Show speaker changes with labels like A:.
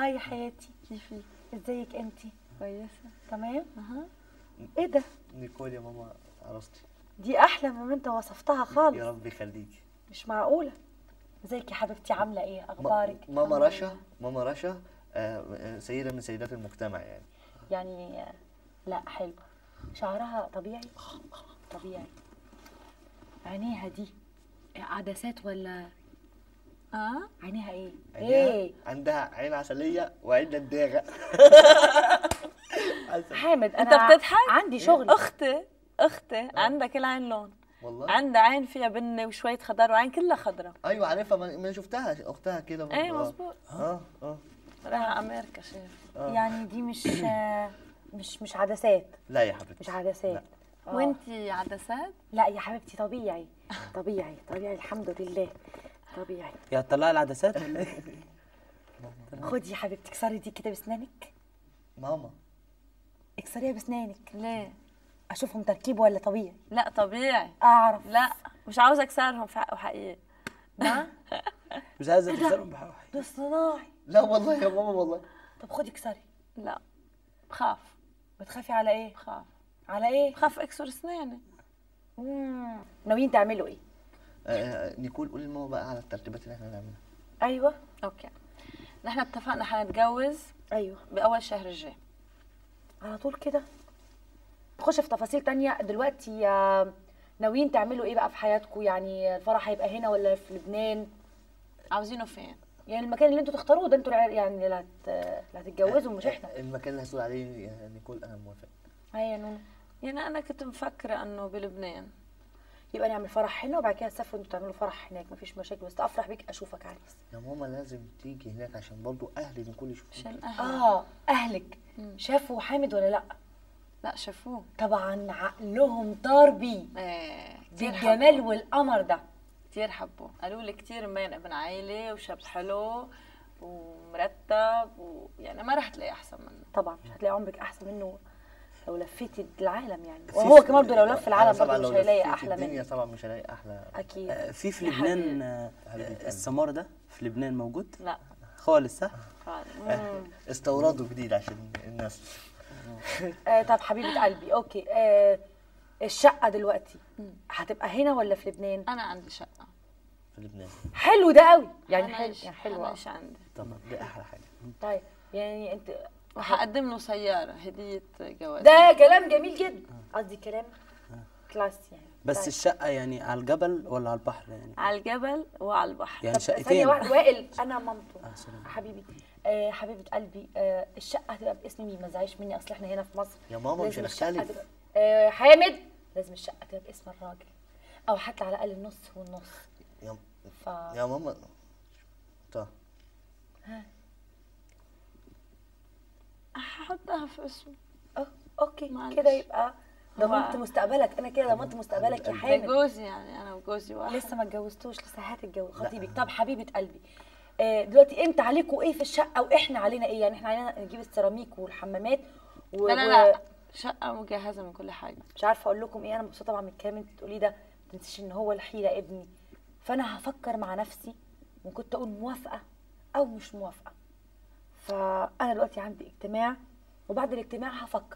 A: هاي يا حياتي
B: كيفك
A: ازيك انتي
B: كويسه
A: تمام
B: اها
A: ايه ده
C: نيكول يا ماما عروستي
A: دي احلى مما انت وصفتها
C: يا
A: خالص
C: رب يخليكي
A: مش معقوله ازيك يا حبيبتي عامله ايه
C: ما-
A: اخبارك
C: ماما
B: الحمد
C: رشا ماما رشا آه، آه، سيدة من سيدات المجتمع يعني
A: يعني آه، لا حلو شعرها طبيعي طبيعي عينيها دي عدسات ولا
B: اه
A: عينيها ايه
C: عينيها-
A: ايه
C: عندها عين عسلية وعين نداغة
A: حامد
B: انت
A: انا
B: بتضحك
A: عندي شغل
B: اختي اختي عندها كل عين لون
C: والله
B: عندها عين فيها بني وشويه خضار وعين كلها خضراء
C: ايوه عارفها ما ما شفتها اختها كده برضه.
B: ايه
C: آه.
B: مزبوط
C: اه اه
B: رايحه امريكا شايف
C: آه.
A: يعني دي مش آه، مش مش عدسات
C: لا يا حبيبتي
A: مش عدسات آه.
B: وانتي عدسات
A: لا يا حبيبتي طبيعي طبيعي طبيعي الحمد لله طبيعي
D: يا تطلعي العدسات ولا ايه؟
A: خدي يا حبيبتي اكسري دي كده بسنانك
C: ماما
A: اكسريها بسنانك
B: ليه
A: اشوفهم تركيب ولا طبيعي
B: لا طبيعي
A: اعرف
B: لا مش عاوزه اكسرهم في حقه حقيقي
A: ما
D: مش عايزه تكسرهم بحاجه
A: ده صناعي
C: لا والله يا ماما والله
A: طب خدي اكسري
B: لا بخاف
A: بتخافي على ايه
B: بخاف
A: على ايه
B: بخاف اكسر اسناني
A: مم. ناويين تعملوا ايه
C: آه، نيكول قولي لماما بقى على الترتيبات اللي احنا هنعملها
A: ايوه
B: اوكي نحن اتفقنا حنتجوز
A: ايوه
B: باول شهر الجاي
A: على طول كده نخش في تفاصيل تانية دلوقتي آه، ناويين تعملوا ايه بقى في حياتكم يعني الفرح هيبقى هنا ولا في لبنان
B: عاوزينه فين
A: يعني المكان اللي انتوا تختاروه ده انتوا الع- يعني اللي هت- اللي هتتجوزوا مش احنا
C: آه، المكان اللي هتقول عليه يا نيكول انا موافق
A: هيا يا نونو
B: يعني انا كنت مفكره انه بلبنان
A: يبقى نعمل فرح هنا وبعد كده تسافروا انتوا تعملوا فرح هناك مفيش مشاكل بس افرح بيك اشوفك عريس
C: يا ماما لازم تيجي هناك عشان برضو اهل نيكول يشوفوك
B: عشان اهل
A: اه اهلك شافوا حامد ولا لا
B: لا شافوه
A: طبعا عقلهم طار بيه
B: ايه كتير
A: بالجمال
B: حبوا
A: والقمر ده
B: كتير حبوا قالوا لي كتير مبين ابن عائله وشاب حلو ومرتب ويعني ما رح تلاقي احسن منه
A: طبعا مش هتلاقي عمرك احسن منه لو لفيتي العالم يعني
C: في-
A: وهو كمان برضه لو لف
C: أنا
A: العالم
C: طبعاً
A: برضه مش
C: لو
A: هيلاقي
C: لفيت
A: احلى
C: الدنيا
A: منه
C: طبعا مش هلاقي احلى
A: اكيد
D: آه، في في
B: يا
D: لبنان آه،
C: حبيبة قلبي.
D: السمار ده في لبنان موجود
B: لا
D: خالص صح؟
B: خالص
C: استوردوا جديد عشان الناس
A: آه طب حبيبه قلبي اوكي آه الشقه دلوقتي هتبقى هنا ولا في لبنان
B: انا عندي شقه
C: في لبنان
A: حلو ده قوي يعني
B: أنا
A: حلو
B: إيش-
A: يعني حلو
B: انا
A: أوي.
B: ايش عندي
C: طبعا دي احلى حاجه
A: طيب يعني انت
B: وحقدم له سياره هديه جواز
A: ده كلام جميل جدا قصدي كلام كلاس يعني
D: بس
A: طيب.
D: الشقه يعني على الجبل ولا على البحر يعني؟
B: على الجبل وعلى البحر
D: يعني
A: طب ثانية
D: شقتين
A: واحدة وائل أنا مامته
D: آه، سلام.
A: حبيبي آه حبيبة قلبي آه الشقة هتبقى باسم مين ما تزعليش مني أصل إحنا هنا في مصر
C: يا ماما مش
A: لازم الشقة
C: هنختلف
A: تبقى- آه حامد لازم الشقة تبقى باسم الراجل أو حتى على الأقل النص والنص
C: يا
A: ف
C: يا ماما طب
B: هحطها في اسمه
A: أه أوكي
B: معلش.
A: كده يبقى
B: هو-
A: ضمنت مستقبلك أنا كده ضمنت مستقبلك يا
B: ده
A: حامد
B: جوزي يعني انا وجوزي واحد
A: لسه ما اتجوزتوش لسه هتتجوز خطيبك طب حبيبه قلبي آه دلوقتي انت عليكوا ايه في الشقه واحنا علينا ايه يعني احنا علينا نجيب السيراميك والحمامات و...
B: لا لا لا شقه مجهزه من كل حاجه
A: مش عارفه اقول لكم ايه انا مبسوطه طبعا من الكلام اللي انت بتقوليه ده ما تنسيش ان هو الحيله ابني فانا هفكر مع نفسي وكنت اقول موافقه او مش موافقه فانا دلوقتي عندي اجتماع وبعد الاجتماع هفكر